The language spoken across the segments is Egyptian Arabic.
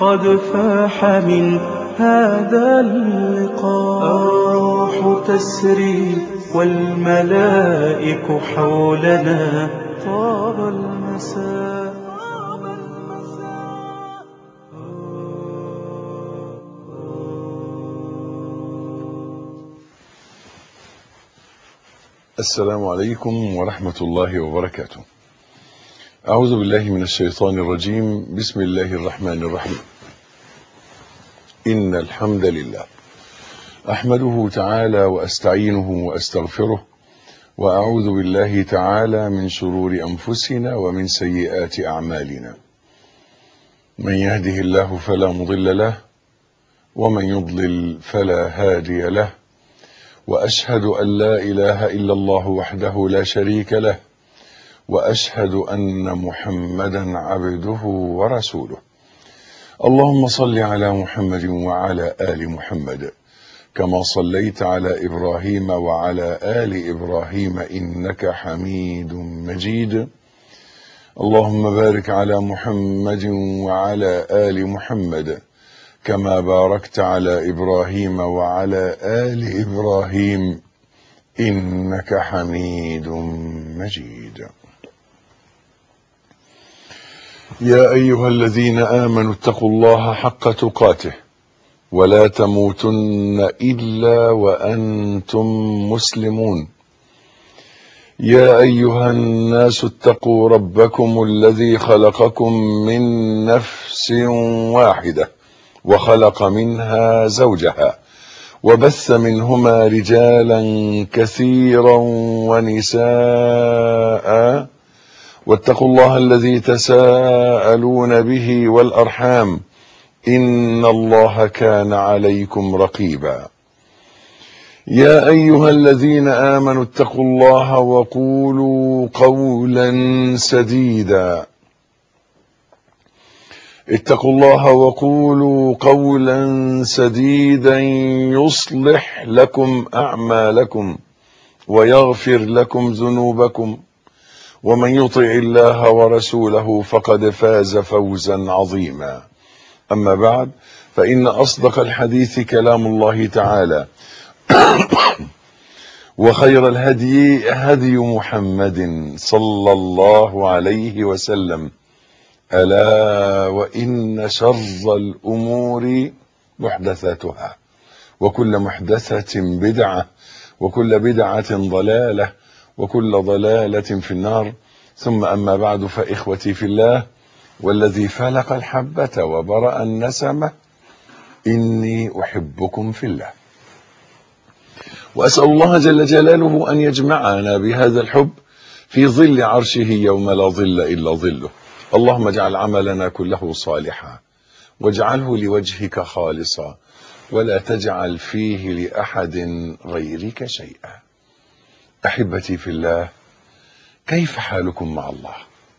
قد فاح من هذا اللقاء الروح تسري والملائك حولنا طاب المساء السلام عليكم ورحمة الله وبركاته أعوذ بالله من الشيطان الرجيم بسم الله الرحمن الرحيم إن الحمد لله أحمده تعالى وأستعينه وأستغفره وأعوذ بالله تعالى من شرور أنفسنا ومن سيئات أعمالنا من يهده الله فلا مضل له ومن يضلل فلا هادي له واشهد ان لا اله الا الله وحده لا شريك له واشهد ان محمدا عبده ورسوله اللهم صل على محمد وعلى ال محمد كما صليت على ابراهيم وعلى ال ابراهيم انك حميد مجيد اللهم بارك على محمد وعلى ال محمد كما باركت على ابراهيم وعلى ال ابراهيم انك حميد مجيد يا ايها الذين امنوا اتقوا الله حق تقاته ولا تموتن الا وانتم مسلمون يا ايها الناس اتقوا ربكم الذي خلقكم من نفس واحده وخلق منها زوجها وبث منهما رجالا كثيرا ونساء واتقوا الله الذي تساءلون به والارحام ان الله كان عليكم رقيبا يا ايها الذين امنوا اتقوا الله وقولوا قولا سديدا اتقوا الله وقولوا قولا سديدا يصلح لكم اعمالكم ويغفر لكم ذنوبكم ومن يطع الله ورسوله فقد فاز فوزا عظيما اما بعد فان اصدق الحديث كلام الله تعالى وخير الهدي هدي محمد صلى الله عليه وسلم ألا وإن شر الأمور محدثاتها وكل محدثة بدعة وكل بدعة ضلالة وكل ضلالة في النار ثم أما بعد فإخوتي في الله والذي فلق الحبة وبرأ النسمة إني أحبكم في الله وأسأل الله جل جلاله أن يجمعنا بهذا الحب في ظل عرشه يوم لا ظل إلا ظله اللهم اجعل عملنا كله صالحا واجعله لوجهك خالصا ولا تجعل فيه لاحد غيرك شيئا احبتي في الله كيف حالكم مع الله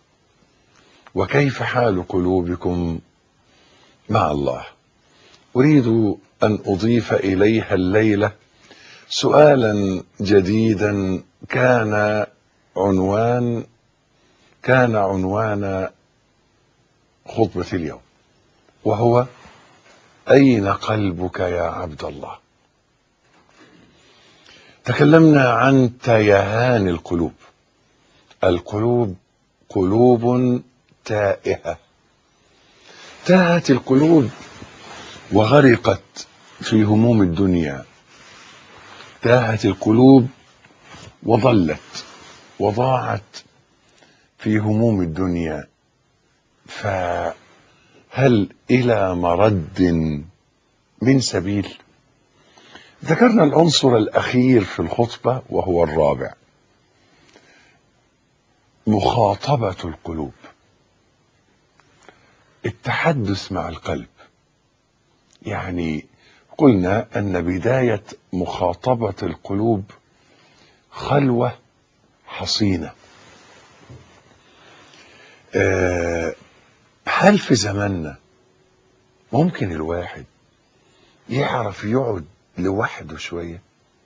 وكيف حال قلوبكم مع الله اريد ان اضيف اليها الليله سؤالا جديدا كان عنوان كان عنوان خطبة اليوم وهو أين قلبك يا عبد الله تكلمنا عن تيهان القلوب القلوب قلوب تائهة تاهت القلوب وغرقت في هموم الدنيا تاهت القلوب وضلت وضاعت في هموم الدنيا فهل الى مرد من سبيل ذكرنا العنصر الاخير في الخطبه وهو الرابع مخاطبه القلوب التحدث مع القلب يعني قلنا ان بدايه مخاطبه القلوب خلوه حصينه هل في زماننا ممكن الواحد يعرف يقعد لوحده شوية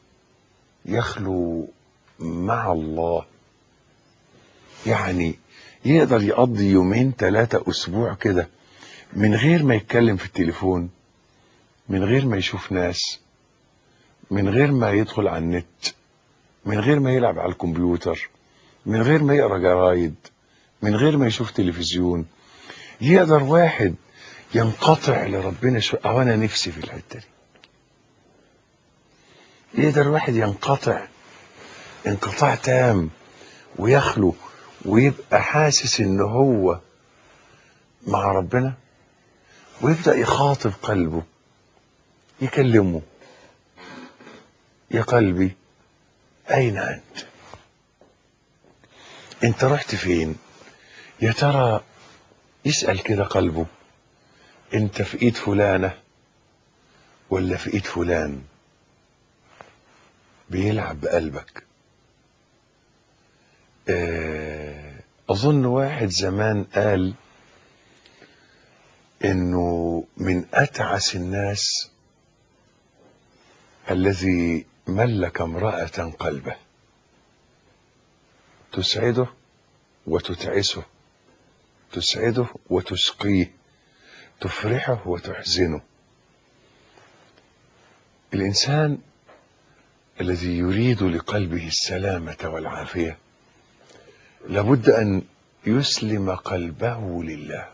يخلو مع الله يعني يقدر يقضي يومين ثلاثة أسبوع كده من غير ما يتكلم في التليفون من غير ما يشوف ناس من غير ما يدخل على النت من غير ما يلعب على الكمبيوتر من غير ما يقرا جرايد من غير ما يشوف تلفزيون يقدر واحد ينقطع لربنا شو او انا نفسي في الحته دي يقدر واحد ينقطع انقطاع تام ويخلو ويبقى حاسس ان هو مع ربنا ويبدأ يخاطب قلبه يكلمه يا قلبي أين أنت أنت رحت فين يا ترى يسأل كده قلبه أنت في إيد فلانة ولا في إيد فلان بيلعب بقلبك آه، أظن واحد زمان قال إنه من أتعس الناس الذي ملك امرأة قلبه تسعده وتتعسه تسعده وتسقيه تفرحه وتحزنه الإنسان الذي يريد لقلبه السلامة والعافية لابد أن يسلم قلبه لله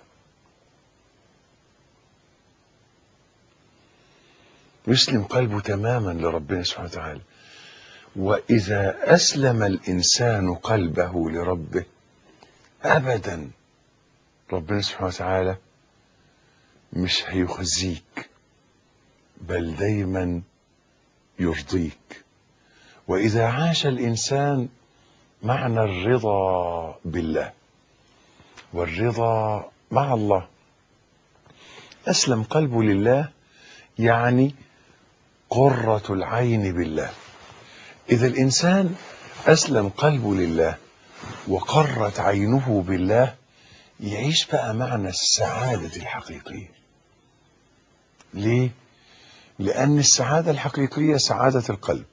يسلم قلبه تماما لربنا سبحانه وتعالى وإذا أسلم الإنسان قلبه لربه أبدا ربنا سبحانه وتعالى مش هيخزيك بل دايما يرضيك وإذا عاش الإنسان معنى الرضا بالله والرضا مع الله أسلم قلبه لله يعني قرة العين بالله إذا الإنسان أسلم قلبه لله وقرت عينه بالله يعيش بقى معنى السعادة الحقيقية ليه؟ لأن السعادة الحقيقية سعادة القلب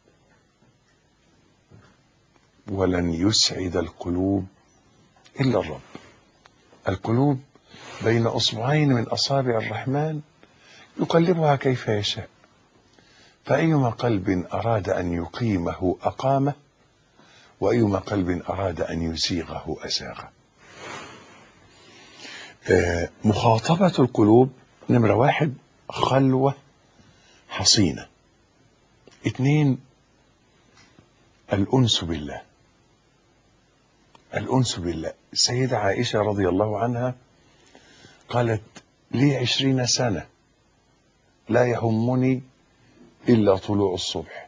ولن يسعد القلوب إلا الرب القلوب بين أصبعين من أصابع الرحمن يقلبها كيف يشاء فأيما قلب أراد أن يقيمه أقامه وأيما قلب أراد أن يزيغه أزاغه آه، مخاطبة القلوب نمرة واحد خلوة حصينة اتنين الأنس بالله الأنس بالله السيدة عائشة رضي الله عنها قالت لي عشرين سنة لا يهمني إلا طلوع الصبح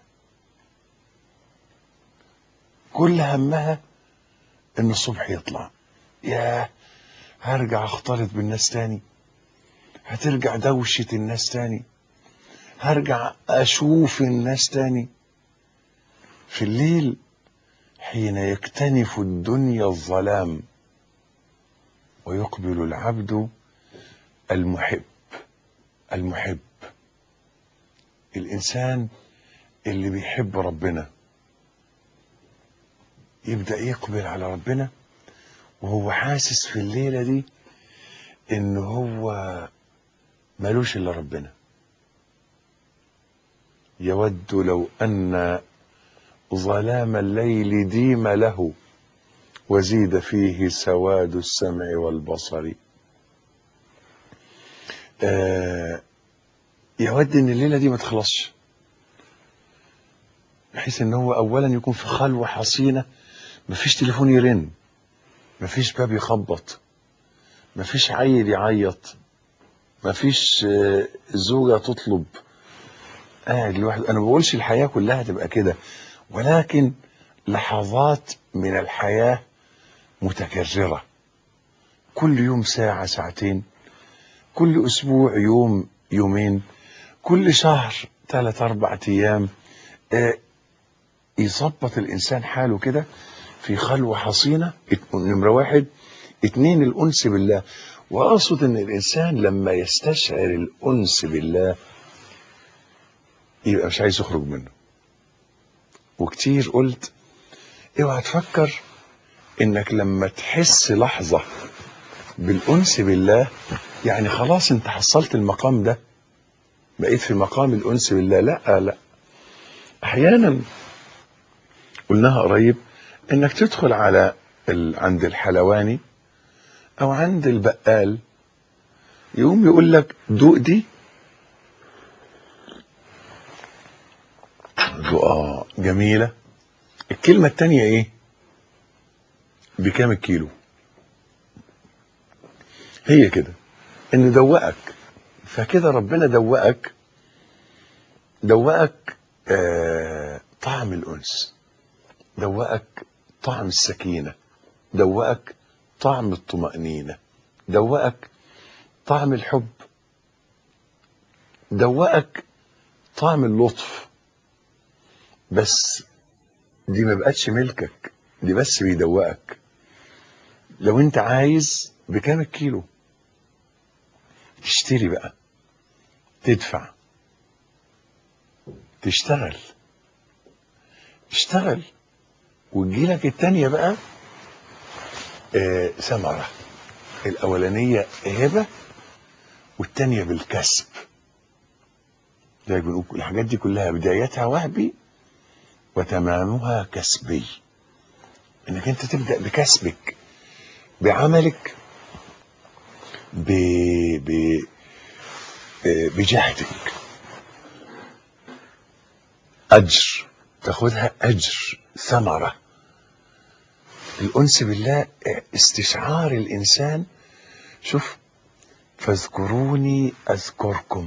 كل همها إن الصبح يطلع ياه هرجع اختلط بالناس تاني هترجع دوشة الناس تاني هرجع أشوف الناس تاني في الليل حين يكتنف الدنيا الظلام ويقبل العبد المحب المحب الإنسان اللي بيحب ربنا يبدأ يقبل على ربنا وهو حاسس في الليلة دي إن هو ملوش إلا ربنا يود لو أن ظلام الليل ديم له وزيد فيه سواد السمع والبصر آه يود ان الليله دي ما تخلصش بحيث ان هو اولا يكون في خلوه حصينه مفيش تليفون يرن مفيش باب يخبط مفيش عيل يعيط مفيش آه، زوجه تطلب قاعد لوحده انا ما بقولش الحياه كلها تبقى كده ولكن لحظات من الحياه متكرره كل يوم ساعه ساعتين كل اسبوع يوم يومين كل شهر ثلاث اربع ايام آه، يظبط الانسان حاله كده في خلوه حصينه ات- نمره واحد اتنين الانس بالله واقصد ان الانسان لما يستشعر الانس بالله يبقى مش عايز يخرج منه وكتير قلت اوعى تفكر انك لما تحس لحظه بالانس بالله يعني خلاص انت حصلت المقام ده بقيت في مقام الانس بالله لا لا احيانا قلناها قريب انك تدخل على ال... عند الحلواني او عند البقال يقوم يقول لك دوق دي دوق اه جميله الكلمه التانية ايه بكام الكيلو هي كده ان دوقك فكده ربنا دوقك دوقك آه طعم الانس دوقك طعم السكينه دوقك طعم الطمانينه دوقك طعم الحب دوقك طعم اللطف بس دي ما بقتش ملكك دي بس بيدوقك لو انت عايز بكام الكيلو تشتري بقى تدفع تشتغل تشتغل وتجيلك التانية بقى آه ثمرة الأولانية هبة والتانية بالكسب زي بنقول الحاجات دي كلها بدايتها وهبي وتمامها كسبي انك انت تبدأ بكسبك بعملك ب... ب... بجهدك أجر تاخدها أجر ثمرة الأنس بالله استشعار الإنسان شوف فاذكروني أذكركم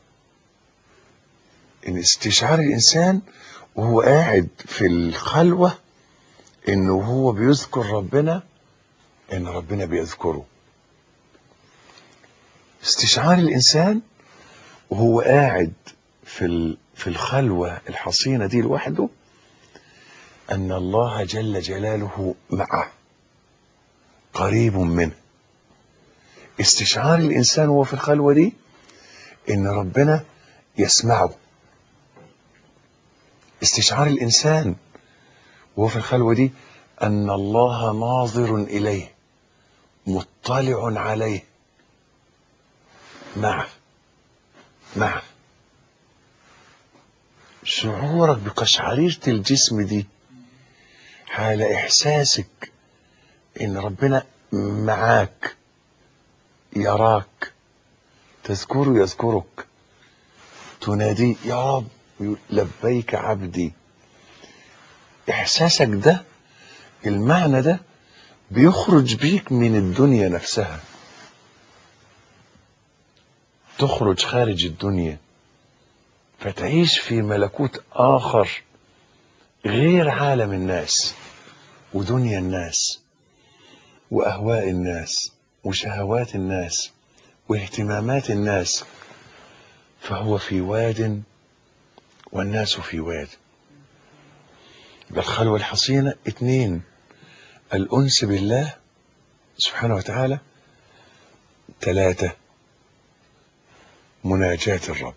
إن استشعار الإنسان وهو قاعد في الخلوة إنه هو بيذكر ربنا إن ربنا بيذكره استشعار الإنسان وهو قاعد في في الخلوة الحصينة دي لوحده أن الله جل جلاله معه قريب منه استشعار الإنسان وهو في الخلوة دي إن ربنا يسمعه استشعار الإنسان وهو في الخلوة دي أن الله ناظر إليه مطلع عليه معه معه شعورك بقشعريرة الجسم دي حال إحساسك إن ربنا معاك يراك تذكره يذكرك تناديه يا رب لبيك عبدي إحساسك ده المعنى ده بيخرج بيك من الدنيا نفسها تخرج خارج الدنيا فتعيش في ملكوت آخر غير عالم الناس ودنيا الناس وأهواء الناس وشهوات الناس واهتمامات الناس فهو في واد والناس في واد بالخلوة الحصينة اتنين الأنس بالله سبحانه وتعالى ثلاثة مناجاة الرب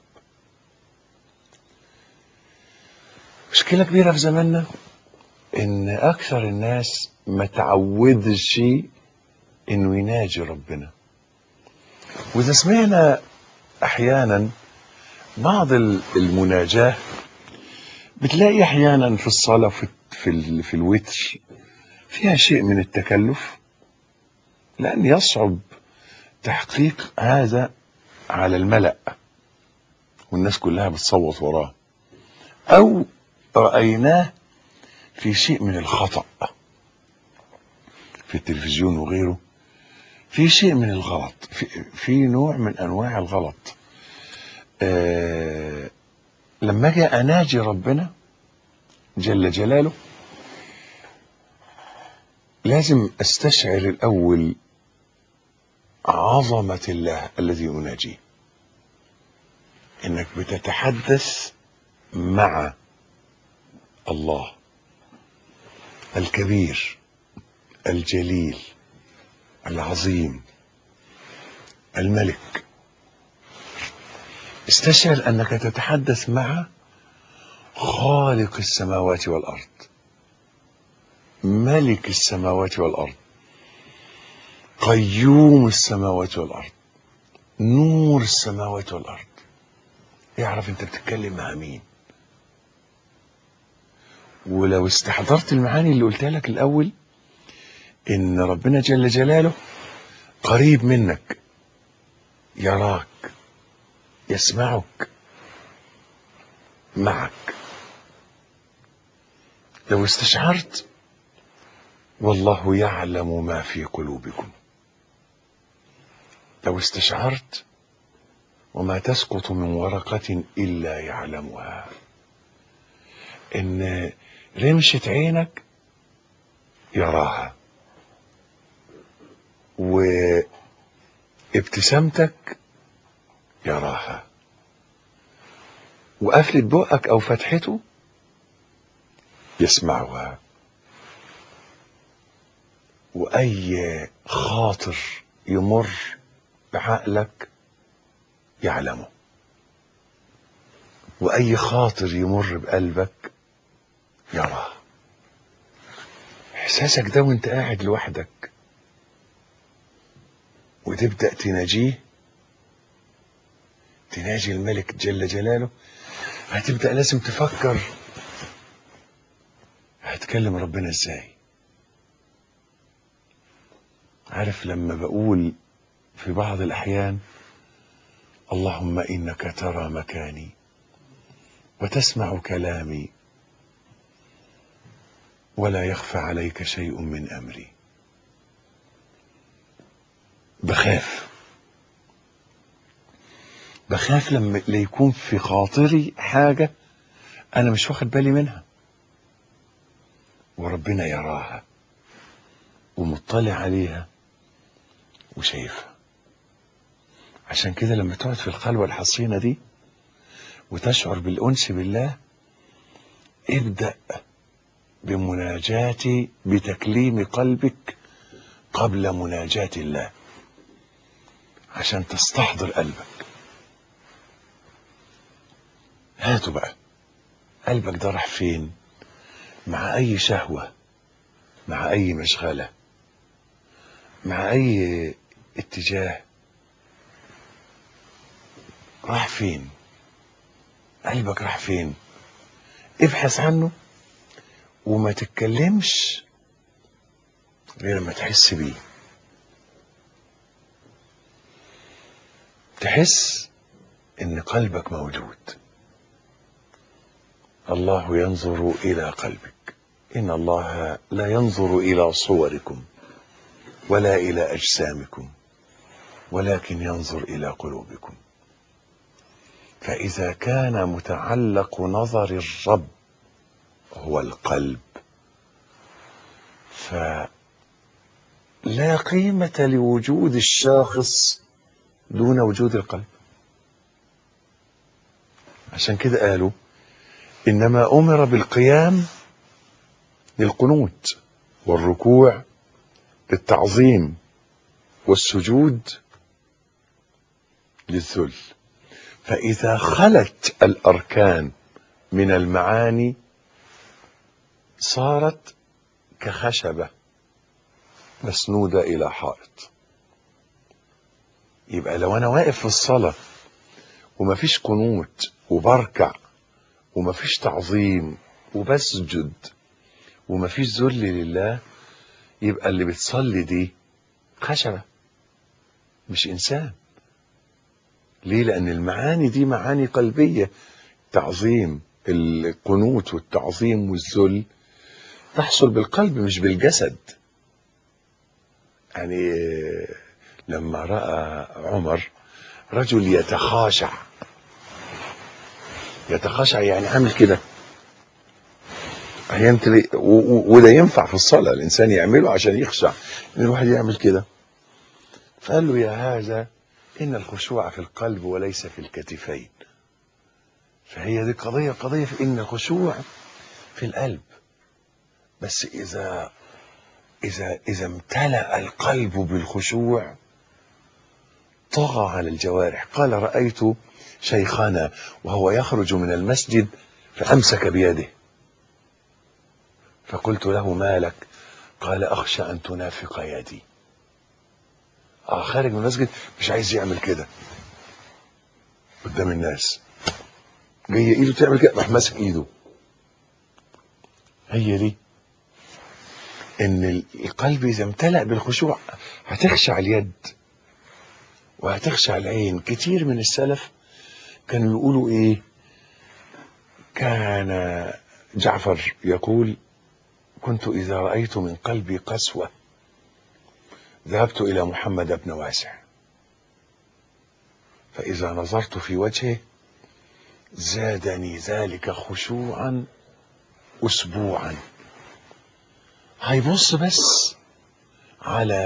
مشكلة كبيرة في زماننا إن أكثر الناس ما تعودش إنه يناجي ربنا وإذا سمعنا أحيانا بعض المناجاة بتلاقي أحيانا في الصلاة في في, في الوتر فيها شيء من التكلف لأن يصعب تحقيق هذا على الملأ والناس كلها بتصوت وراه أو رأيناه في شيء من الخطأ في التلفزيون وغيره في شيء من الغلط في, في نوع من أنواع الغلط آه لما اجي اناجي ربنا جل جلاله لازم استشعر الاول عظمه الله الذي اناجيه انك بتتحدث مع الله الكبير الجليل العظيم الملك استشعر انك تتحدث مع خالق السماوات والارض ملك السماوات والارض قيوم السماوات والارض نور السماوات والارض اعرف انت بتتكلم مع مين ولو استحضرت المعاني اللي قلتها لك الاول ان ربنا جل جلاله قريب منك يراك يسمعك معك لو استشعرت والله يعلم ما في قلوبكم لو استشعرت وما تسقط من ورقة إلا يعلمها إن رمشة عينك يراها وابتسامتك يراها وقفلة بقك أو فتحته يسمعها وأي خاطر يمر بعقلك يعلمه وأي خاطر يمر بقلبك يراه إحساسك ده وأنت قاعد لوحدك وتبدأ تناجيه تناجي الملك جل جلاله هتبدأ لازم تفكر هتكلم ربنا ازاي عارف لما بقول في بعض الأحيان اللهم إنك ترى مكاني وتسمع كلامي ولا يخفى عليك شيء من أمري بخاف بخاف لما يكون في خاطري حاجة أنا مش واخد بالي منها وربنا يراها ومطلع عليها وشايفها عشان كده لما تقعد في الخلوة الحصينة دي وتشعر بالأنس بالله ابدأ بمناجاة بتكليم قلبك قبل مناجاة الله عشان تستحضر قلبك هاتوا بقى قلبك ده راح فين مع أي شهوة مع أي مشغلة مع أي اتجاه راح فين قلبك راح فين ابحث عنه وما تتكلمش غير ما تحس بيه تحس ان قلبك موجود الله ينظر الى قلبك ان الله لا ينظر الى صوركم ولا الى اجسامكم ولكن ينظر الى قلوبكم فاذا كان متعلق نظر الرب هو القلب فلا قيمه لوجود الشاخص دون وجود القلب عشان كده قالوا انما امر بالقيام للقنوت والركوع للتعظيم والسجود للذل فاذا خلت الاركان من المعاني صارت كخشبه مسنوده الى حائط يبقى لو انا واقف في الصلاه ومفيش قنوت وبركع ومفيش تعظيم وبسجد ومفيش ذل لله يبقى اللي بتصلي دي خشبة مش إنسان ليه لأن المعاني دي معاني قلبية تعظيم القنوت والتعظيم والذل تحصل بالقلب مش بالجسد يعني لما رأى عمر رجل يتخاشع يتخاشع يعني عامل كده احيانا تلاقي و- و- وده ينفع في الصلاه الانسان يعمله عشان يخشع ان الواحد يعمل كده فقال له يا هذا ان الخشوع في القلب وليس في الكتفين فهي دي قضيه قضيه في ان الخشوع في القلب بس اذا اذا اذا امتلأ القلب بالخشوع طغى على الجوارح قال رأيت شيخنا وهو يخرج من المسجد فأمسك بيده فقلت له ما لك قال أخشى أن تنافق يدي اه خارج من المسجد مش عايز يعمل كده قدام الناس جاي ايده تعمل كده راح ماسك ايده هي دي ان القلب اذا امتلأ بالخشوع هتخشع اليد وهتخشع العين كتير من السلف كانوا يقولوا ايه كان جعفر يقول كنت اذا رايت من قلبي قسوه ذهبت الى محمد بن واسع فاذا نظرت في وجهه زادني ذلك خشوعا اسبوعا هيبص بس على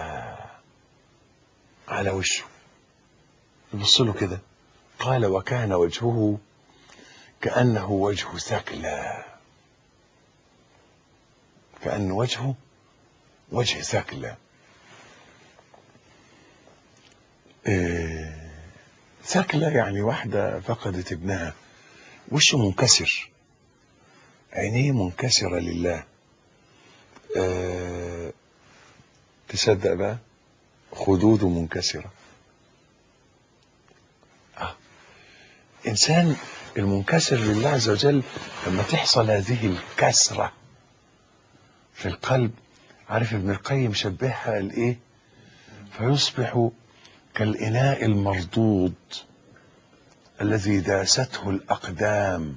على وشه يبص له كده قال وكان وجهه كأنه وجه ثكلى كأن وجهه وجه ثكلى إيه، ثكلى يعني واحدة فقدت ابنها وشه منكسر عينيه منكسرة لله أه تصدق بقى خدوده منكسرة آه. إنسان المنكسر لله عز وجل لما تحصل هذه الكسرة في القلب عارف ابن القيم شبهها الإيه فيصبح كالإناء المردود الذي داسته الأقدام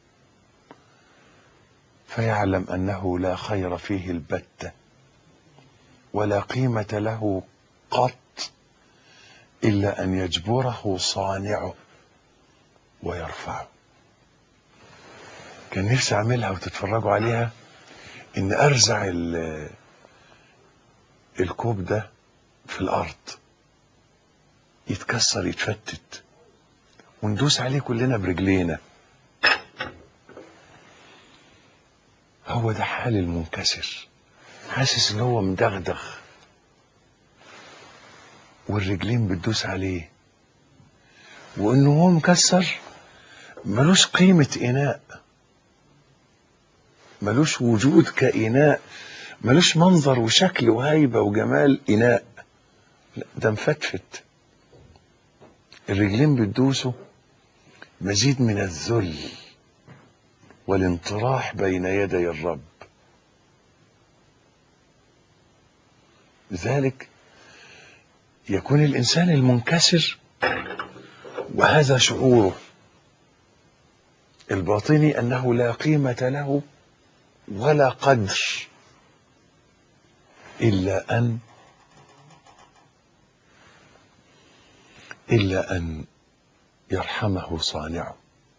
فيعلم أنه لا خير فيه البتة ولا قيمة له قط إلا أن يجبره صانعه ويرفعه كان نفسي أعملها وتتفرجوا عليها إن أرزع ال- الكوب ده في الأرض يتكسر يتفتت وندوس عليه كلنا برجلينا هو ده حال المنكسر حاسس ان هو مدغدغ والرجلين بتدوس عليه وانه هو مكسر ملوش قيمة اناء ملوش وجود كإناء ملوش منظر وشكل وهيبة وجمال إناء لا ده مفتفت الرجلين بتدوسه مزيد من الذل والانطراح بين يدي الرب لذلك يكون الإنسان المنكسر وهذا شعوره الباطني أنه لا قيمة له ولا قدر إلا أن إلا أن يرحمه صانعه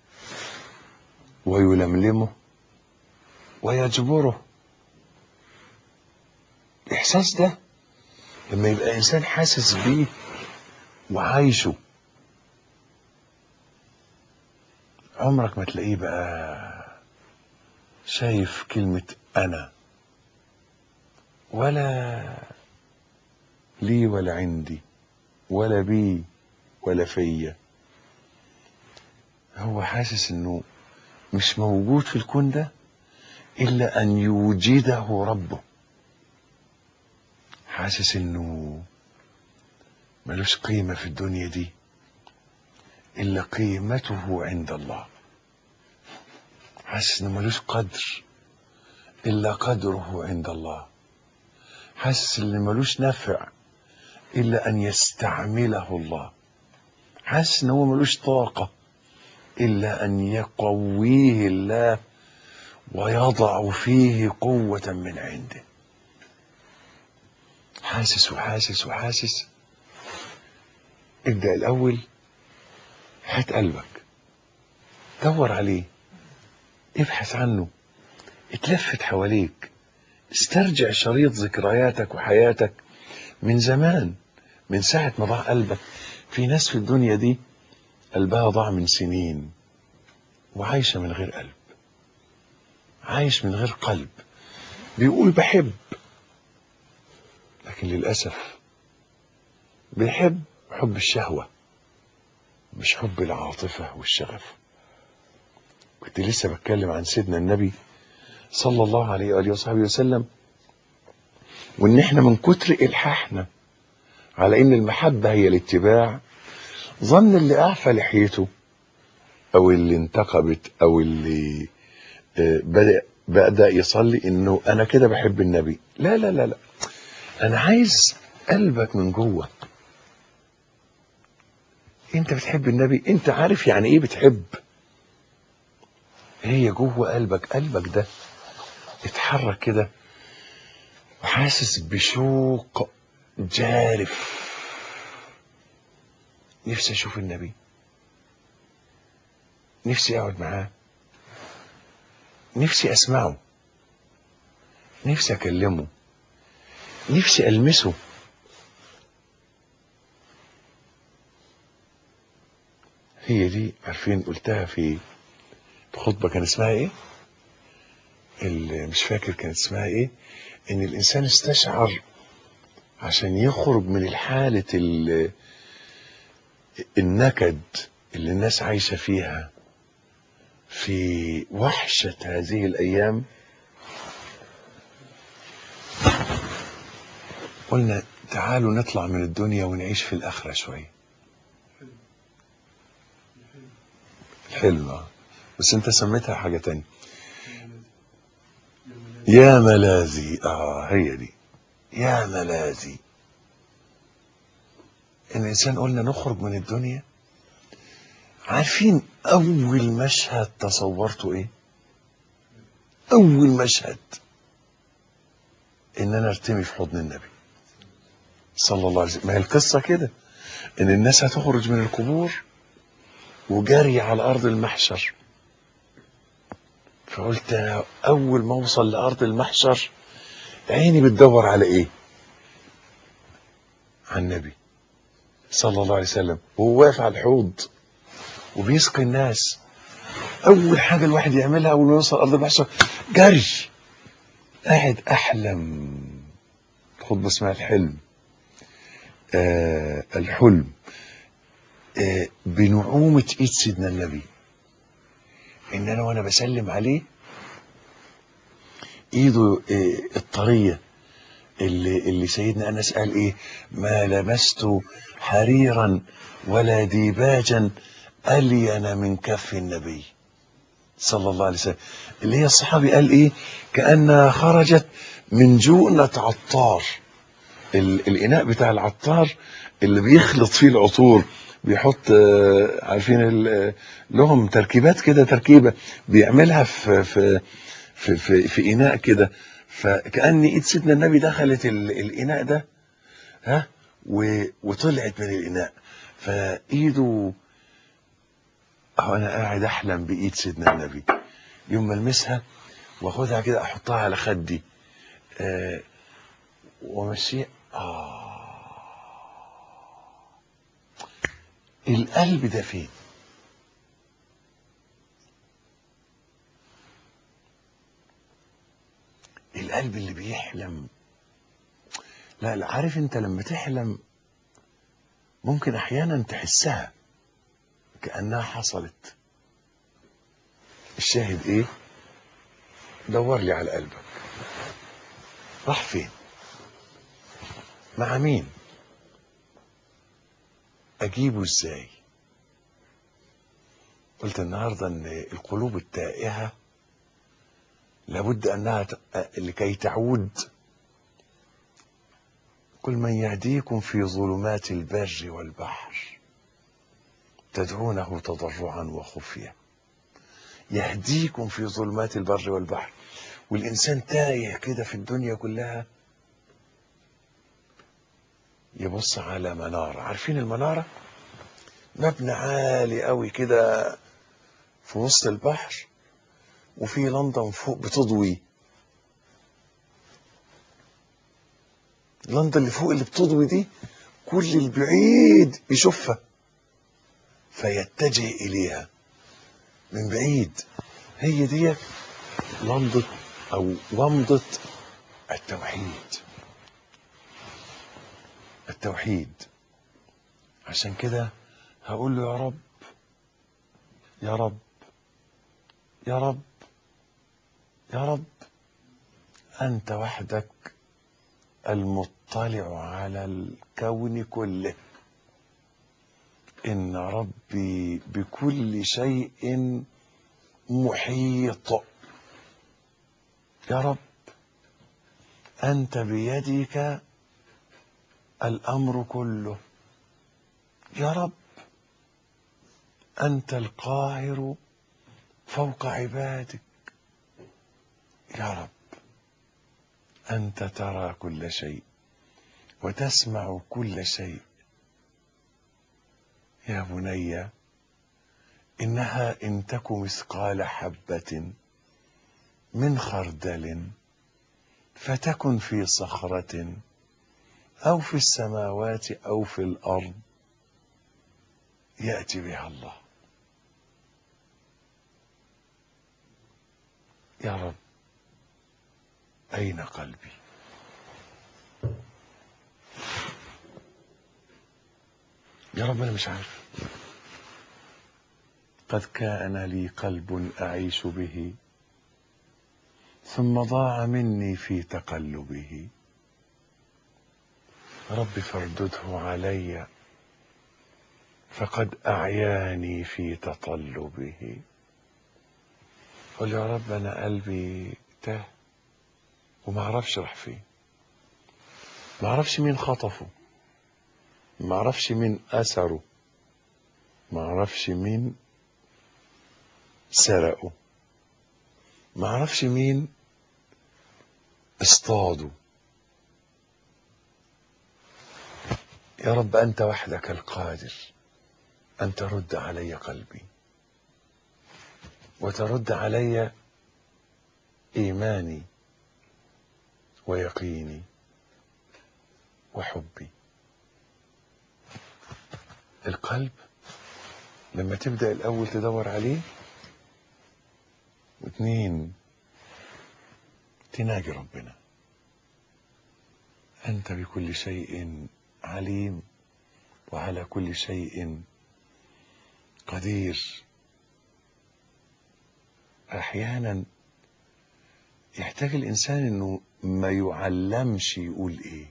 ويلملمه ويجبره الإحساس ده لما يبقى إنسان حاسس بيه وعايشه عمرك ما تلاقيه بقى شايف كلمة أنا ولا لي ولا عندي ولا بي ولا فيا هو حاسس انه مش موجود في الكون ده الا ان يوجده ربه حاسس انه ملوش قيمة في الدنيا دي الا قيمته عند الله حاسس انه ملوش قدر الا قدره عند الله حاسس ان ملوش نفع الا ان يستعمله الله حاسس ان هو ملوش طاقة الا ان يقويه الله ويضع فيه قوة من عنده حاسس وحاسس وحاسس ابدأ الأول هات قلبك دور عليه ابحث عنه اتلفت حواليك استرجع شريط ذكرياتك وحياتك من زمان من ساعة ما ضاع قلبك في ناس في الدنيا دي قلبها ضاع من سنين وعايشة من غير قلب عايش من غير قلب بيقول بحب لكن للأسف بيحب حب الشهوة مش حب العاطفة والشغف كنت لسه بتكلم عن سيدنا النبي صلى الله عليه وآله وصحبه وسلم وإن إحنا من كتر إلحاحنا على ان المحبة هي الاتباع ظن اللي اعفى لحيته او اللي انتقبت او اللي آه، بدأ بدأ يصلي انه انا كده بحب النبي لا لا لا لا انا عايز قلبك من جوه انت بتحب النبي انت عارف يعني ايه بتحب هي جوه قلبك قلبك ده اتحرك كده وحاسس بشوق جارف نفسي اشوف النبي نفسي اقعد معاه نفسي اسمعه نفسي اكلمه نفسي المسه هي دي عارفين قلتها في خطبة كان اسمها ايه اللي مش فاكر كانت اسمها ايه ان الانسان استشعر عشان يخرج من الحالة ال- النكد اللي الناس عايشة فيها في وحشة هذه الأيام قلنا تعالوا نطلع من الدنيا ونعيش في الآخرة شوية الحلم آه. بس انت سميتها حاجة تانية يا ملاذي اه هي دي يا ملاذي ان الانسان قلنا نخرج من الدنيا عارفين اول مشهد تصورته ايه اول مشهد ان انا ارتمي في حضن النبي صلى الله عليه وسلم ما هي القصه كده ان الناس هتخرج من القبور وجري على ارض المحشر فقلت أنا اول ما اوصل لارض المحشر عيني بتدور على ايه على النبي صلى الله عليه وسلم وهو واقف على الحوض وبيسقي الناس اول حاجه الواحد يعملها اول ما يوصل ارض المحشر جري قاعد احلم خطبه اسمها الحلم آه الحلم آه بنعومه ايد سيدنا النبي ان انا وانا بسلم عليه ايده آه الطريه اللي اللي سيدنا انس قال ايه ما لمست حريرا ولا ديباجا الين من كف النبي صلى الله عليه وسلم اللي هي الصحابي قال ايه كانها خرجت من جؤنة عطار ال- الاناء بتاع العطار اللي بيخلط فيه العطور بيحط آه، عارفين ال- لهم تركيبات كده تركيبه بيعملها في في في في, في اناء كده فكأن ايد سيدنا النبي دخلت ال- الاناء ده ها و- وطلعت من الاناء فايده اهو انا قاعد احلم بايد سيدنا النبي يوم ما المسها واخدها كده احطها على خدي آه وامشيها اه القلب ده فين القلب اللي بيحلم لا لا عارف انت لما تحلم ممكن احيانا تحسها كانها حصلت الشاهد ايه دور لي على قلبك راح فين مع مين اجيبه ازاي قلت النهارده ان القلوب التائهه لابد انها ت- لكي تعود قل من يهديكم في ظلمات البر والبحر تدعونه تضرعا وخفيه يهديكم في ظلمات البر والبحر والإنسان تايه كده في الدنيا كلها يبص على منارة عارفين المنارة مبنى عالي قوي كده في وسط البحر وفي لندن فوق بتضوي لندن اللي فوق اللي بتضوي دي كل البعيد يشوفها فيتجه إليها من بعيد هي دي لمضة أو ومضة التوحيد التوحيد عشان كده هقول له يا رب يا رب يا رب يا رب أنت وحدك المطلع يطلع على الكون كله إن ربي بكل شيء محيط يا رب أنت بيدك الأمر كله يا رب أنت القاهر فوق عبادك يا رب أنت ترى كل شيء وتسمع كل شيء يا بني إنها إن تك مثقال حبة من خردل فتكن في صخرة أو في السماوات أو في الأرض يأتي بها الله يا رب أين قلبي يا رب أنا مش عارف قد كان لي قلب أعيش به ثم ضاع مني في تقلبه رب فاردده علي فقد أعياني في تطلبه قل يا رب أنا قلبي تاه وما اعرفش راح فين ما اعرفش مين خطفه ما اعرفش مين اثره ما اعرفش مين سرقه ما اعرفش مين اصطاده يا رب انت وحدك القادر ان ترد علي قلبي وترد علي ايماني ويقيني وحبي القلب لما تبدأ الأول تدور عليه واثنين تناجي ربنا أنت بكل شيء عليم وعلى كل شيء قدير أحيانا يحتاج الإنسان إنه ما يعلمش يقول إيه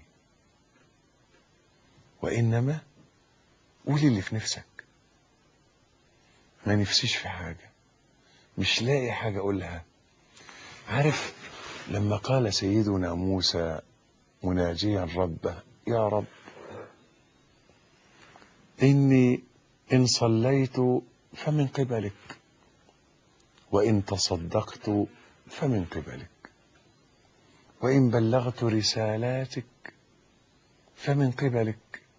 وإنما قول اللي في نفسك ما نفسيش في حاجة مش لاقي حاجة أقولها عارف لما قال سيدنا موسى مناجيا ربه يا رب إني إن صليت فمن قبلك وإن تصدقت فمن قبلك وإن بلغت رسالاتك فمن قبلك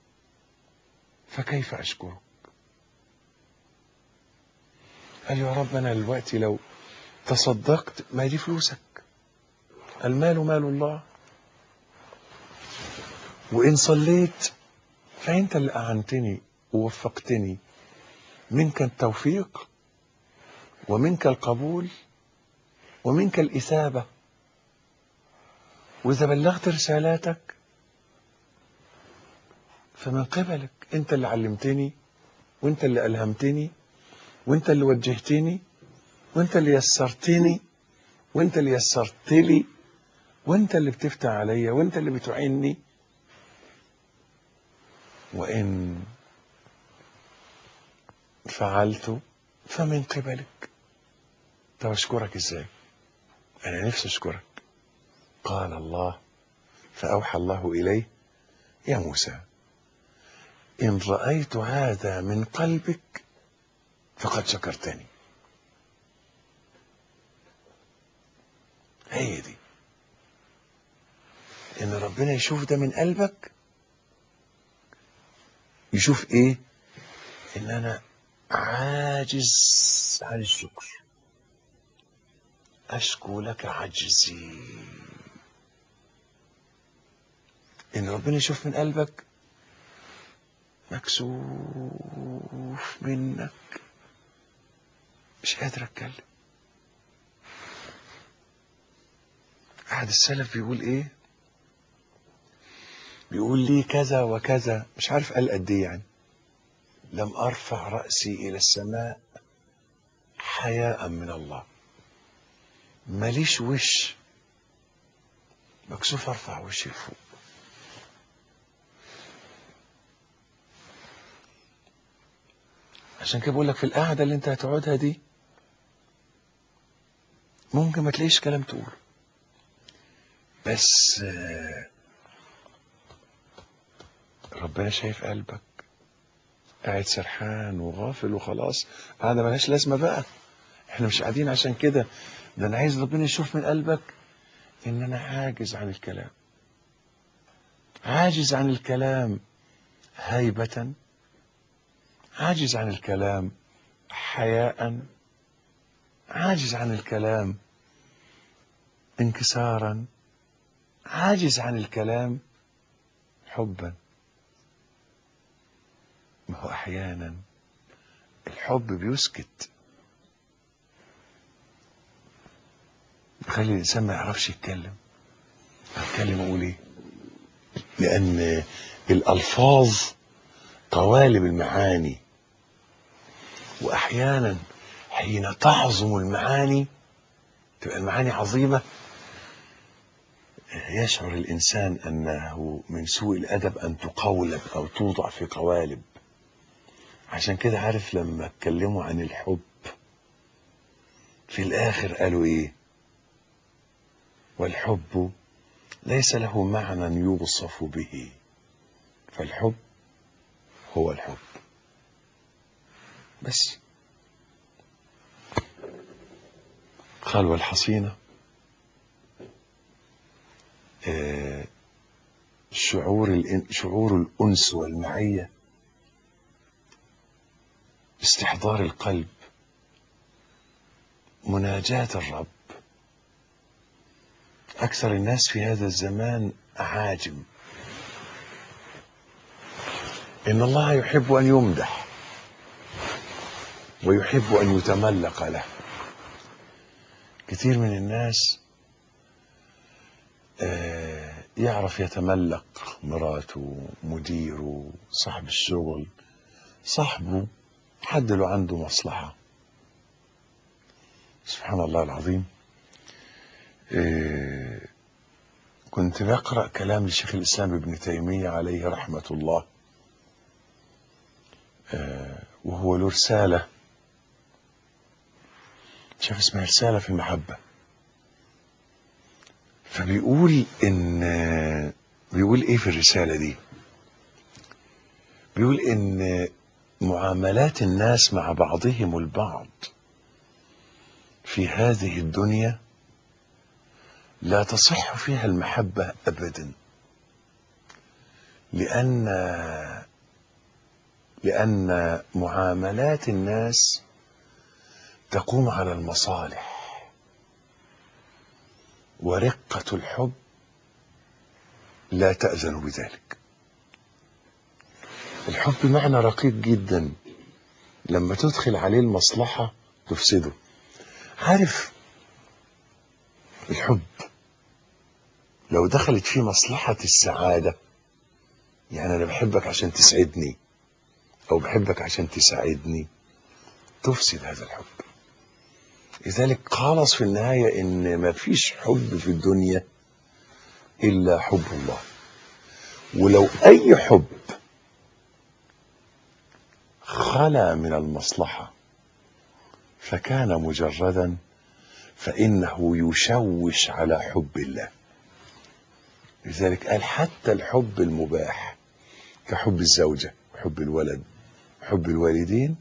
فكيف أشكرك قال يا رب أنا دلوقتي لو تصدقت ما دي فلوسك المال مال الله وإن صليت فأنت اللي أعنتني ووفقتني منك التوفيق ومنك القبول ومنك الإثابة وإذا بلغت رسالاتك فمن قبلك أنت اللي علمتني وأنت اللي ألهمتني وأنت اللي وجهتني وأنت اللي يسرتني وأنت اللي يسرت لي وأنت اللي بتفتح عليا وأنت اللي بتعيني وإن فعلت فمن قبلك طب أشكرك إزاي أنا نفسي أشكرك قال الله فأوحى الله إليه يا موسى إن رأيت هذا من قلبك فقد شكرتني هي دي إن ربنا يشوف ده من قلبك يشوف إيه إن أنا عاجز عن الشكر أشكو لك عجزي إن ربنا يشوف من قلبك مكسوف منك مش قادر أتكلم أحد السلف بيقول إيه بيقول لي كذا وكذا مش عارف قال قد إيه يعني لم أرفع رأسي إلى السماء حياء من الله ماليش وش مكسوف ارفع وشي لفوق عشان كده بقول لك في القعده اللي انت هتقعدها دي ممكن ما تلاقيش كلام تقوله بس آه، ربنا شايف قلبك قاعد سرحان وغافل وخلاص قاعدة ملهاش لازمة بقى احنا مش قاعدين عشان كده ده انا عايز ربنا يشوف من قلبك ان انا عاجز عن الكلام عاجز عن الكلام هيبة عاجز عن الكلام حياء عاجز عن الكلام انكسارا عاجز عن الكلام حبا ما هو احيانا الحب بيسكت بيخلي الانسان ما يعرفش يتكلم اتكلم اقول ايه لان الالفاظ قوالب المعاني واحيانا حين تعظم المعاني تبقى المعاني عظيمه يشعر الانسان انه من سوء الادب ان تقولب او توضع في قوالب عشان كده عارف لما اتكلموا عن الحب في الاخر قالوا ايه والحب ليس له معنى يوصف به فالحب هو الحب بس قال والحصينة آه، شعور الإن- شعور الأنس والمعية استحضار القلب مناجاة الرب أكثر الناس في هذا الزمان أعاجم إن الله يحب أن يمدح ويحب أن يتملق له كثير من الناس آه، يعرف يتملق مراته مديره صاحب الشغل صاحبه حد له عنده مصلحة سبحان الله العظيم آه، كنت بقرأ كلام لشيخ الإسلام ابن تيمية عليه رحمة الله آه، وهو له رسالة شاف اسمها رسالة في المحبة فبيقول إن بيقول إيه في الرسالة دي بيقول إن معاملات الناس مع بعضهم البعض في هذه الدنيا لا تصح فيها المحبة أبدا لأن لأن معاملات الناس تقوم على المصالح ورقة الحب لا تأذن بذلك الحب معنى رقيق جدا لما تدخل عليه المصلحة تفسده عارف الحب لو دخلت فيه مصلحة السعادة يعني أنا بحبك عشان تسعدني أو بحبك عشان تساعدني تفسد هذا الحب لذلك خلص في النهاية إن ما فيش حب في الدنيا إلا حب الله ولو أي حب خلا من المصلحة فكان مجردا فإنه يشوش على حب الله لذلك قال حتى الحب المباح كحب الزوجة وحب الولد وحب الوالدين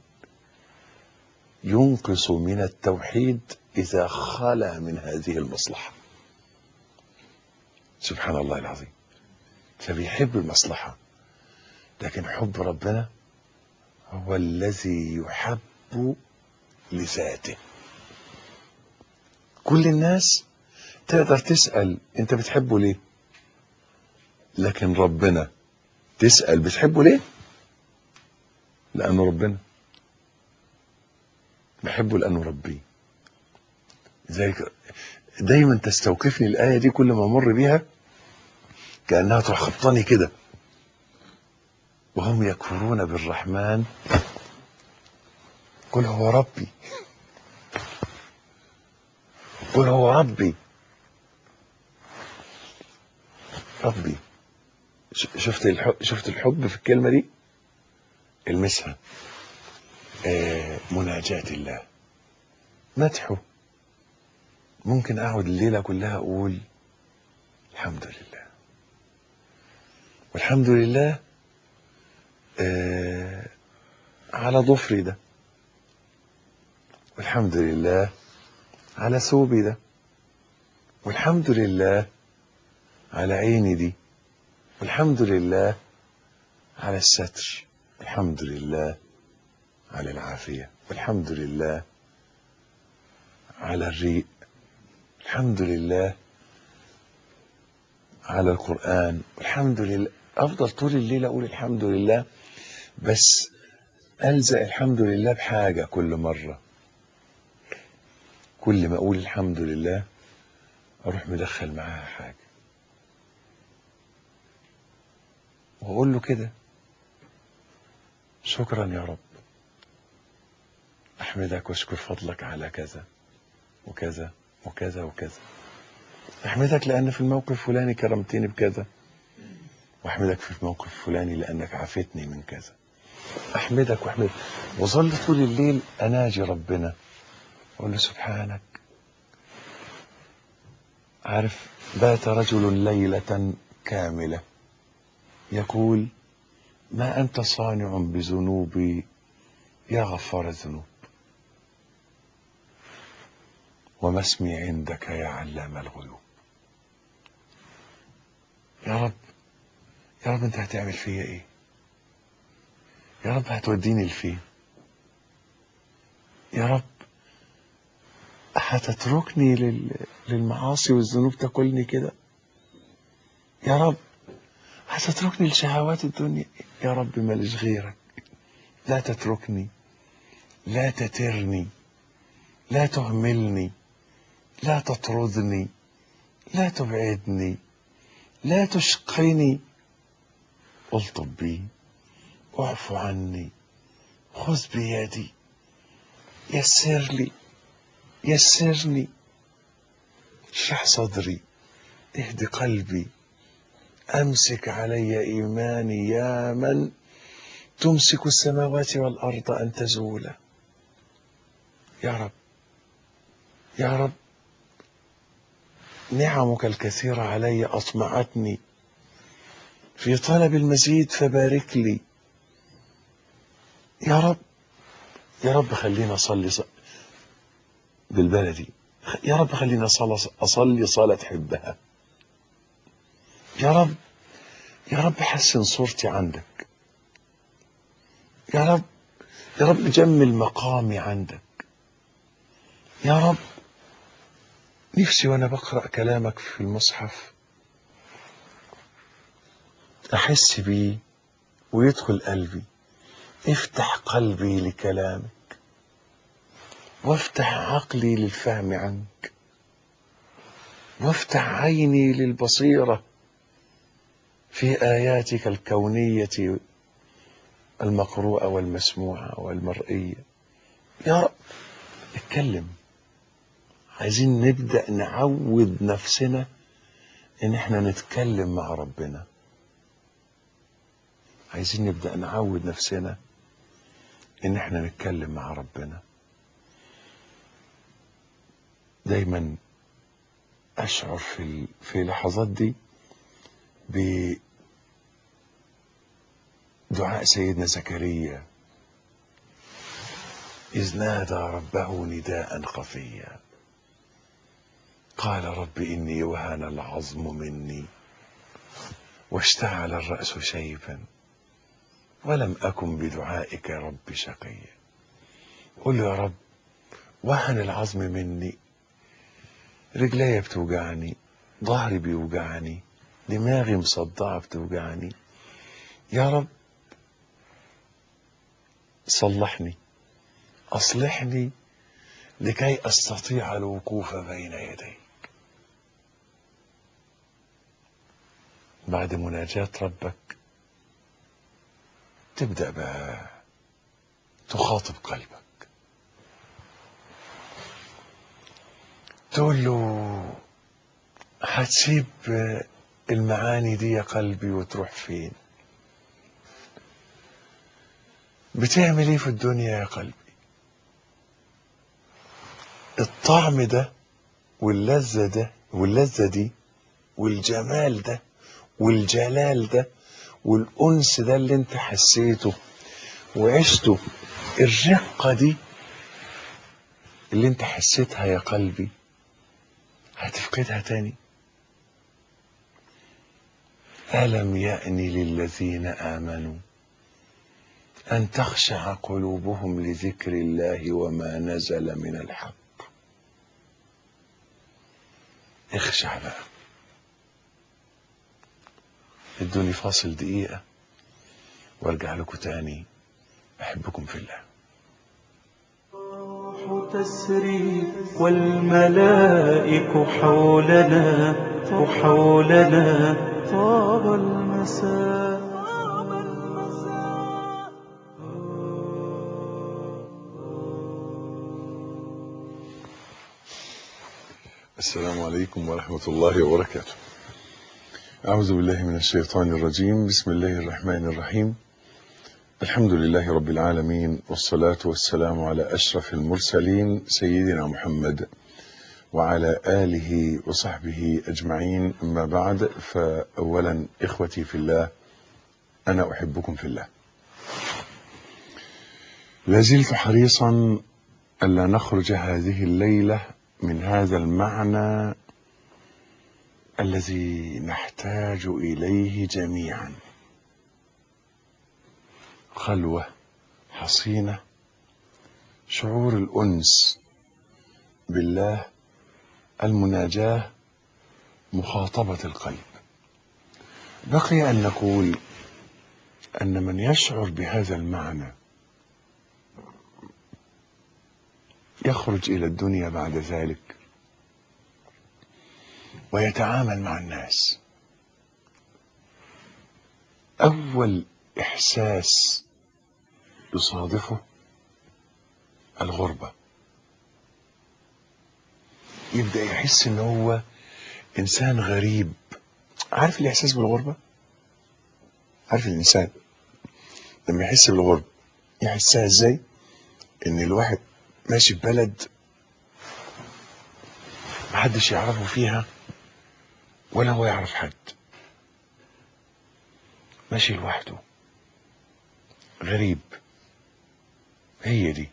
ينقص من التوحيد إذا خلا من هذه المصلحة سبحان الله العظيم فبيحب المصلحة لكن حب ربنا هو الذي يحب لذاته كل الناس تقدر تسأل انت بتحبه ليه لكن ربنا تسأل بتحبه ليه لأنه ربنا بحبه لأنه ربي لذلك دايما تستوقفني الآية دي كل ما أمر بيها كأنها تروح خبطاني كده وهم يكفرون بالرحمن قل هو ربي قل هو ربي ربي ش- شفت الحب شفت الحب في الكلمة دي المسها آه، مناجاة الله مدحه ممكن اقعد الليله كلها اقول الحمد لله والحمد لله آه على ضفري ده والحمد لله على ثوبي ده والحمد لله على عيني دي والحمد لله على الستر الحمد لله على العافية والحمد لله على الريق الحمد لله على القرآن الحمد لله أفضل طول الليل أقول الحمد لله بس ألزق الحمد لله بحاجة كل مرة كل ما أقول الحمد لله أروح مدخل معاها حاجة وأقول له كده شكرا يا رب أحمدك وأشكر فضلك على كذا وكذا وكذا وكذا أحمدك لأن في الموقف الفلاني كرمتني بكذا وأحمدك في الموقف الفلاني لأنك عافتني من كذا أحمدك وأحمدك وظل طول الليل أناجي ربنا أقول له سبحانك عارف بات رجل ليلة كاملة يقول ما أنت صانع بذنوبي يا غفار الذنوب وما اسمي عندك يا علام الغيوب يا رب يا رب انت هتعمل فيا ايه يا رب هتوديني لفين يا رب هتتركني لل... للمعاصي والذنوب تاكلني كده يا رب هتتركني لشهوات الدنيا يا رب ماليش غيرك لا تتركني لا تترني لا تهملني لا تطردني لا تبعدني لا تشقني الطب بي واعف عني خذ بيدي يسر لي يسرني اشرح صدري اهد قلبي امسك علي ايماني يا من تمسك السماوات والارض ان تزولا يا رب يا رب نعمك الكثيرة علي أطمعتني في طلب المزيد فبارك لي يا رب يا رب خلينا أصلي ص... بالبلدي يا رب خلينا أصلي, أصلي صلاة تحبها يا رب يا رب حسن صورتي عندك يا رب يا رب جمل مقامي عندك يا رب نفسي وانا بقرا كلامك في المصحف احس بيه ويدخل قلبي افتح قلبي لكلامك وافتح عقلي للفهم عنك وافتح عيني للبصيره في اياتك الكونيه المقروءه والمسموعه والمرئيه يا رب اتكلم عايزين نبدأ نعود نفسنا ان احنا نتكلم مع ربنا عايزين نبدأ نعود نفسنا ان احنا نتكلم مع ربنا دايما اشعر في في اللحظات دي بدعاء سيدنا زكريا إذ نادى ربه نداء خفيا قال رب إني وهن العظم مني واشتعل الرأس شيبا ولم أكن بدعائك رب شقيا قل يا رب وهن العظم مني رجلي بتوجعني ظهري بيوجعني دماغي مصدعة بتوجعني يا رب صلحني أصلحني لكي أستطيع الوقوف بين يديك بعد مناجاة ربك تبدأ بقى تخاطب قلبك تقول له هتسيب المعاني دي يا قلبي وتروح فين بتعمل ايه في الدنيا يا قلبي الطعم ده واللذة ده واللذة دي والجمال ده والجلال ده والأنس ده اللي انت حسيته وعشته الرقة دي اللي انت حسيتها يا قلبي هتفقدها تاني ألم يأن للذين آمنوا أن تخشع قلوبهم لذكر الله وما نزل من الحق اخشع بقى ادوني فاصل دقيقة وارجع لكم تاني أحبكم في الله الروح تسري والملائك حولنا حولنا طاب المساء السلام عليكم ورحمة الله وبركاته أعوذ بالله من الشيطان الرجيم بسم الله الرحمن الرحيم الحمد لله رب العالمين والصلاة والسلام على أشرف المرسلين سيدنا محمد وعلى آله وصحبه أجمعين أما بعد فأولا إخوتي في الله أنا أحبكم في الله لازلت حريصا ألا نخرج هذه الليلة من هذا المعنى الذي نحتاج إليه جميعا خلوة حصينة شعور الأنس بالله المناجاة مخاطبة القلب بقي أن نقول أن من يشعر بهذا المعنى يخرج إلى الدنيا بعد ذلك ويتعامل مع الناس أول إحساس يصادفه الغربة يبدأ يحس إن هو إنسان غريب عارف الإحساس بالغربة؟ عارف الإنسان لما يحس بالغربة يحسها إزاي؟ إن الواحد ماشي في بلد محدش يعرفه فيها ولا هو يعرف حد ماشي لوحده غريب هي دي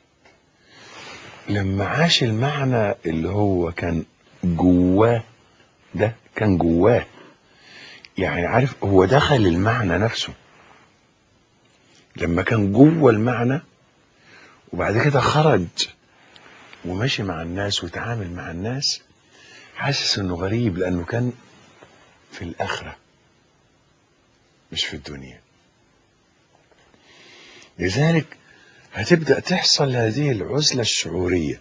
لما عاش المعنى اللي هو كان جواه ده كان جواه يعني عارف هو دخل المعنى نفسه لما كان جوه المعنى وبعد كده خرج وماشي مع الناس وتعامل مع الناس حاسس انه غريب لانه كان في الاخره مش في الدنيا لذلك هتبدا تحصل هذه العزله الشعوريه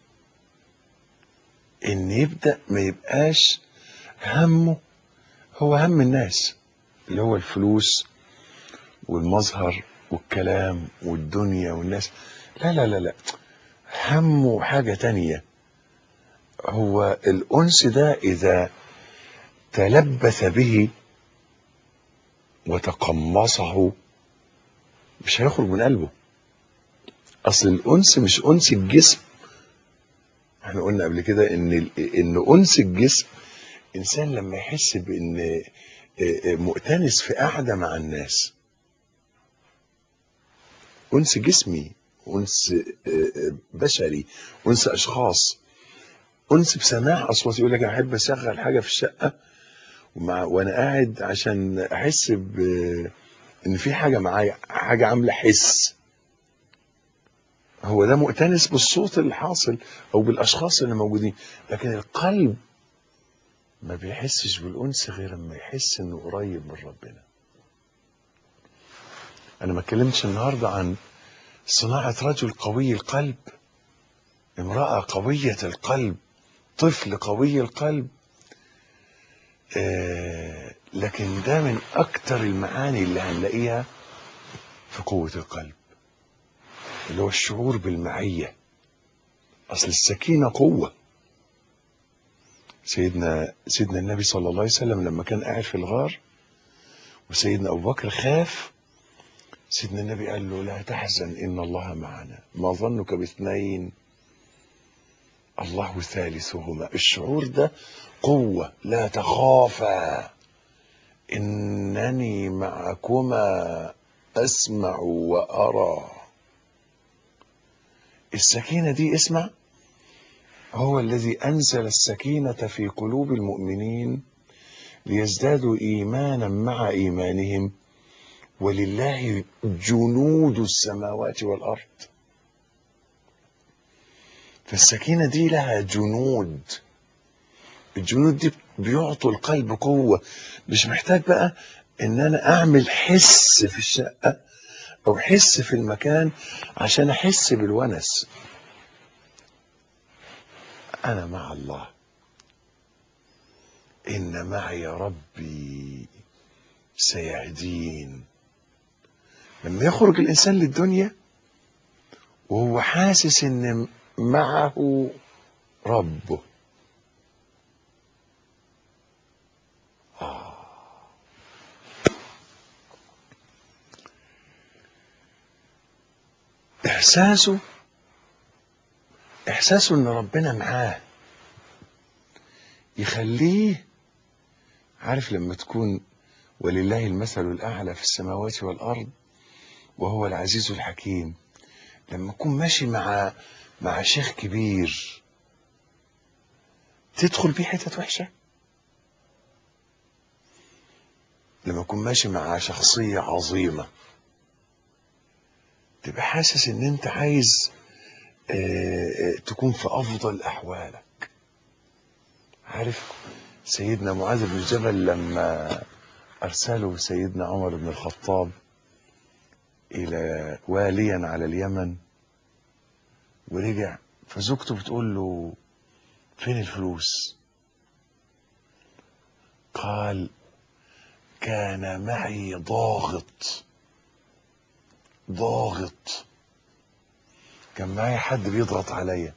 ان يبدا ما يبقاش همه هو هم الناس اللي هو الفلوس والمظهر والكلام والدنيا والناس لا لا لا لا همه حاجة تانية هو الأنس ده إذا تلبث به وتقمصه مش هيخرج من قلبه أصل الأنس مش أنس الجسم احنا قلنا قبل كده إن ال- إن أنس الجسم إنسان لما يحس بإن مؤتنس في قعدة مع الناس أنس جسمي أنس بشري أنس أشخاص أنس بسماع أصوات يقول لك أنا أحب أشغل حاجة في الشقة ومع وأنا قاعد عشان أحس ب إن في حاجة معايا حاجة عاملة حس هو ده مؤتنس بالصوت اللي حاصل أو بالأشخاص اللي موجودين لكن القلب ما بيحسش بالأنس غير لما يحس إنه قريب من ربنا أنا ما اتكلمتش النهاردة عن صناعة رجل قوي القلب امرأة قوية القلب طفل قوي القلب آه لكن ده من أكتر المعاني اللي هنلاقيها في قوة القلب اللي هو الشعور بالمعية أصل السكينة قوة سيدنا سيدنا النبي صلى الله عليه وسلم لما كان قاعد في الغار وسيدنا أبو بكر خاف سيدنا النبي قال له لا تحزن إن الله معنا ما ظنك باثنين الله ثالثهما الشعور ده قوة لا تخافا إنني معكما أسمع وأرى السكينة دي اسمع هو الذي أنزل السكينة في قلوب المؤمنين ليزدادوا إيمانا مع إيمانهم ولله جنود السماوات والأرض فالسكينة دي لها جنود الجنود دي بيعطوا القلب قوة مش محتاج بقى ان انا اعمل حس في الشقة او حس في المكان عشان احس بالونس انا مع الله ان معي ربي سيهدين لما يخرج الانسان للدنيا وهو حاسس ان معه ربه احساسه احساسه ان ربنا معاه يخليه عارف لما تكون ولله المثل الاعلى في السماوات والارض وهو العزيز الحكيم لما تكون ماشي مع مع شيخ كبير تدخل بيه حتت وحشه لما تكون ماشي مع شخصيه عظيمه تبقى حاسس ان انت عايز اه تكون في افضل احوالك عارف سيدنا معاذ بن جبل لما ارسله سيدنا عمر بن الخطاب الى واليا على اليمن ورجع فزوجته بتقول له فين الفلوس قال كان معي ضاغط ضاغط كان معايا حد بيضغط عليا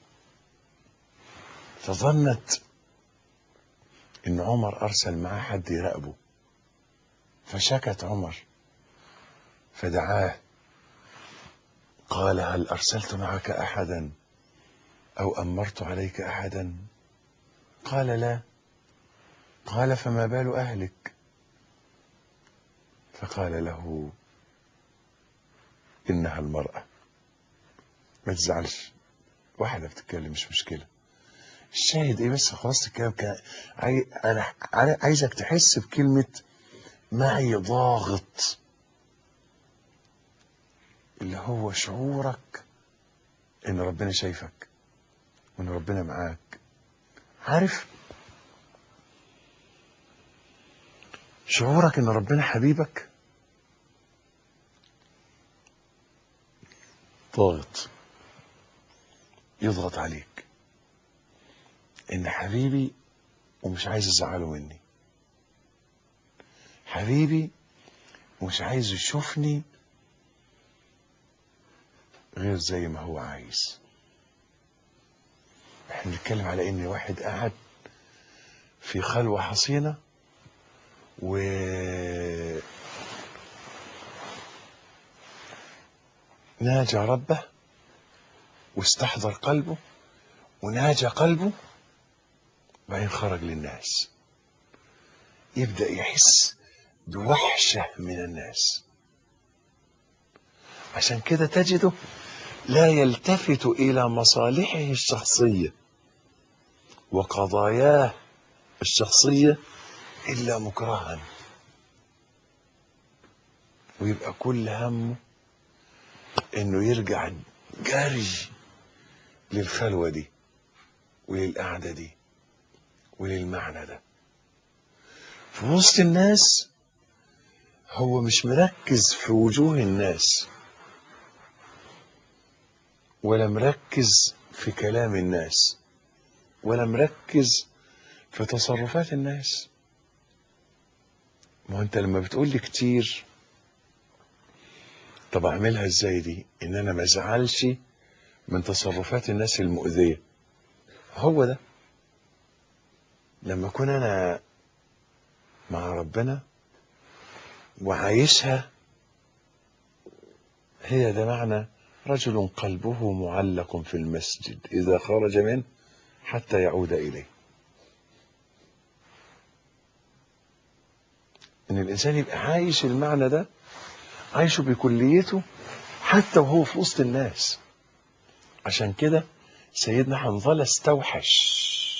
فظنت ان عمر ارسل معاه حد يراقبه فشكت عمر فدعاه قال هل ارسلت معك احدا او امرت عليك احدا قال لا قال فما بال اهلك فقال له انها المراه ما تزعلش واحده بتتكلم مش مشكله الشاهد ايه بس خلاص الكلام كان عاي... انا عايزك تحس بكلمه معي ضاغط اللي هو شعورك ان ربنا شايفك وان ربنا معاك عارف شعورك ان ربنا حبيبك ضاغط يضغط عليك ان حبيبي ومش عايز ازعله مني حبيبي ومش عايز يشوفني غير زي ما هو عايز احنا بنتكلم على ان واحد قاعد في خلوة حصينة و ناجى ربه واستحضر قلبه وناجى قلبه بعدين خرج للناس يبدأ يحس بوحشة من الناس عشان كده تجده لا يلتفت إلى مصالحه الشخصية وقضاياه الشخصية إلا مكرها ويبقى كل همه إنه يرجع جري للخلوة دي وللقعدة دي وللمعنى ده في وسط الناس هو مش مركز في وجوه الناس ولا مركز في كلام الناس ولا مركز في تصرفات الناس ما انت لما بتقول لي كتير طب اعملها ازاي دي ان انا ما ازعلش من تصرفات الناس المؤذية هو ده لما اكون انا مع ربنا وعايشها هي ده معنى رجل قلبه معلق في المسجد إذا خرج منه حتى يعود إليه إن الإنسان يبقى عايش المعنى ده عايشه بكليته حتى وهو في وسط الناس عشان كده سيدنا حنظلة استوحش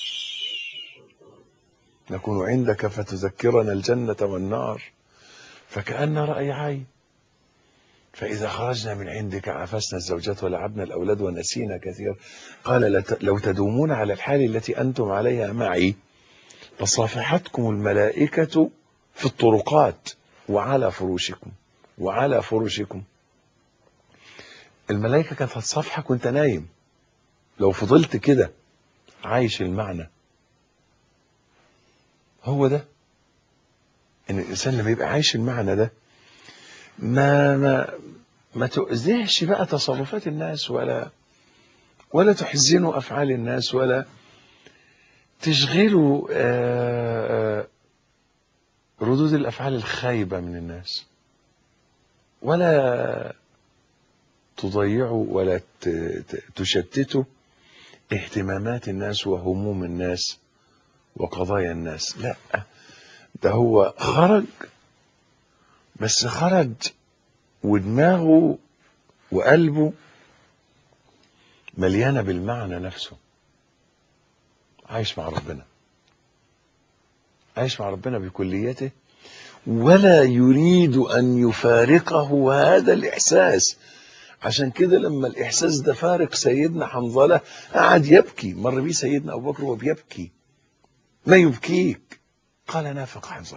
نكون عندك فتذكرنا الجنة والنار فكأن رأي عين فإذا خرجنا من عندك عفسنا الزوجات ولعبنا الأولاد ونسينا كثير قال لت- لو تدومون على الحال التي أنتم عليها معي لصافحتكم الملائكة في الطرقات وعلى فروشكم وعلى فرشكم الملائكة كانت هتصافحك وانت نايم لو فضلت كده عايش المعنى هو ده ان الانسان لما يبقى عايش المعنى ده ما ما ما تؤذيش بقى تصرفات الناس ولا ولا تحزنوا افعال الناس ولا تشغلوا آه، آه، ردود الافعال الخايبه من الناس ولا تضيعوا ولا ت- ت- تشتتوا اهتمامات الناس وهموم الناس وقضايا الناس لا ده هو خرج بس خرج ودماغه وقلبه مليانه بالمعنى نفسه عايش مع ربنا عايش مع ربنا بكليته ولا يريد ان يفارقه هذا الاحساس عشان كده لما الاحساس ده فارق سيدنا حنظله قعد يبكي مر بيه سيدنا ابو بكر وبيبكي ما يبكيك قال نافق حنظله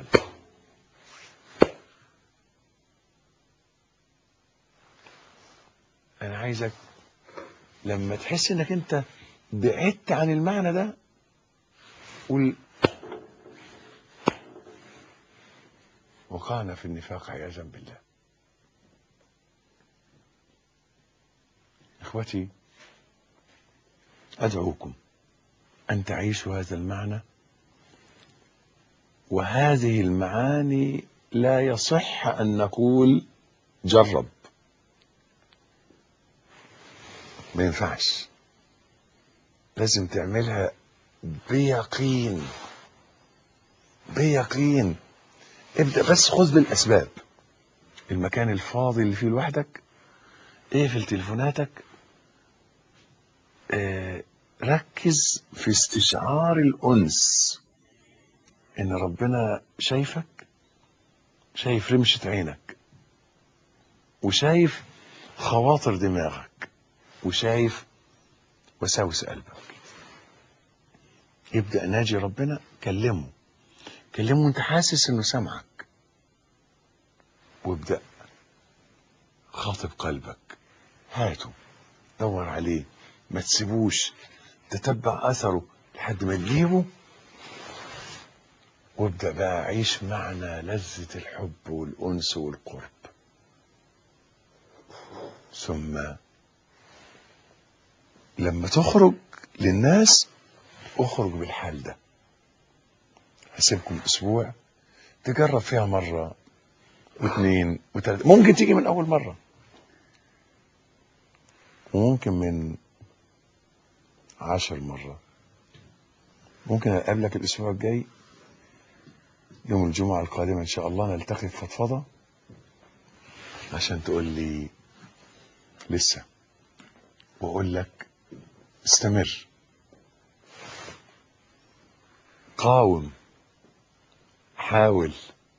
انا عايزك لما تحس انك انت بعدت عن المعنى ده قول وقعنا في النفاق عياذا بالله اخوتي ادعوكم ان تعيشوا هذا المعنى وهذه المعاني لا يصح ان نقول جرب ما ينفعش لازم تعملها بيقين بيقين ابدأ بس خذ بالأسباب المكان الفاضي اللي فيه لوحدك اقفل تليفوناتك آه ركز في استشعار الأنس إن ربنا شايفك شايف رمشة عينك وشايف خواطر دماغك وشايف وساوس قلبك يبدأ ناجي ربنا كلمه كلمه وانت حاسس انه سمعك وابدأ خاطب قلبك هاته دور عليه ما تسيبوش تتبع اثره لحد ما تجيبه وابدأ بقى عيش معنى لذة الحب والأنس والقرب ثم لما تخرج للناس اخرج بالحال ده هسيبكم اسبوع تجرب فيها مرة واثنين وثلاثة ممكن تيجي من اول مرة وممكن من عشر مرة ممكن اقابلك الاسبوع الجاي يوم الجمعة القادمة ان شاء الله نلتقي في فضفضة عشان تقول لي لسه واقول لك استمر قاوم حاول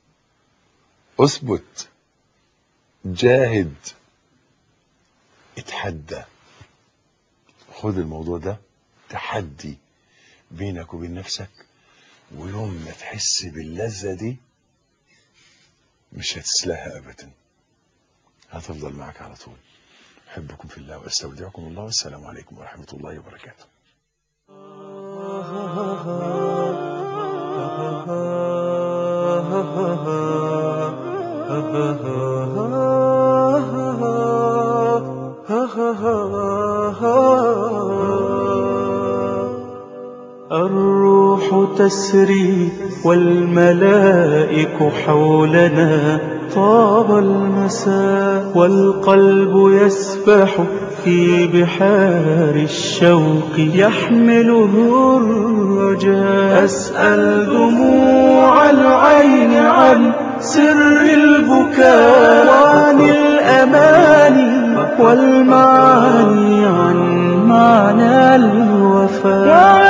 اثبت جاهد اتحدى خد الموضوع ده تحدي بينك وبين نفسك ويوم ما تحس باللذة دي مش هتسلاها ابدا هتفضل معك على طول احبكم في الله واستودعكم الله والسلام عليكم ورحمة الله وبركاته الروح تسري والملائك حولنا طاب المساء والقلب يسبح في بحار الشوق يحمله الرجاء أسأل دموع العين عن سر البكاء وعن الأماني والمعاني عن معنى الوفاء